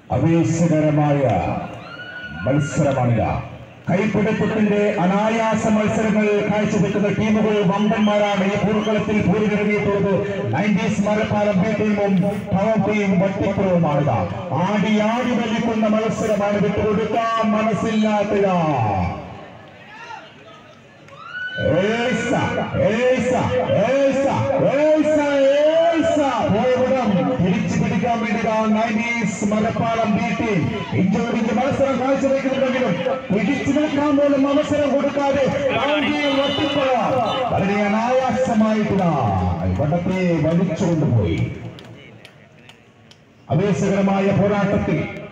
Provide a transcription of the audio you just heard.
അവേശകരമായ മത്സരമാണിത് കൈപ്പിടുത്തത്തിന്റെ അനായാസ മത്സരങ്ങൾ കാഴ്ചവെക്കുന്ന ടീമുകൾ വമ്പന്മാരാണ് ഈ പൂർക്കളത്തിൽ പൂരിലിറങ്ങിയിട്ടുള്ളത് നയൻറ്റീസ് മലപ്പാലം ബി ടീമും പവർ ടീം വട്ടിപ്പുറവുമാണിത് ആടി ആടി വലിക്കുന്ന മത്സരമാണ് വിട്ടുകൊടുക്കാൻ മനസ്സില്ലാത്തതാ ഏഴ്സ, ഏഴ്സ, ഏഴ്സ, ഏഴ്സ, ഏഴ്സ. പോയവിടം തിരിച്ചു പിടിക്കാൻ വേണ്ടിയിട്ടാണ് നയൻറ്റീസ് മലപ്പാലം ബി ടീം ഇഞ്ചോടിഞ്ച് മത്സരം കാഴ്ചവെക്കുന്നുണ്ടെങ്കിലും പിടിച്ചു നിൽക്കാൻ പോലും അവസരം കൊടുക്കാതെ പാണ്ഡ്യയെ വട്ടിപ്പുഴ വളരെ അനായാസമായിട്ടുള്ള വടത്തെ വലിച്ചുകൊണ്ടുപോയി അവേശകരമായ പോരാട്ടത്തിൽ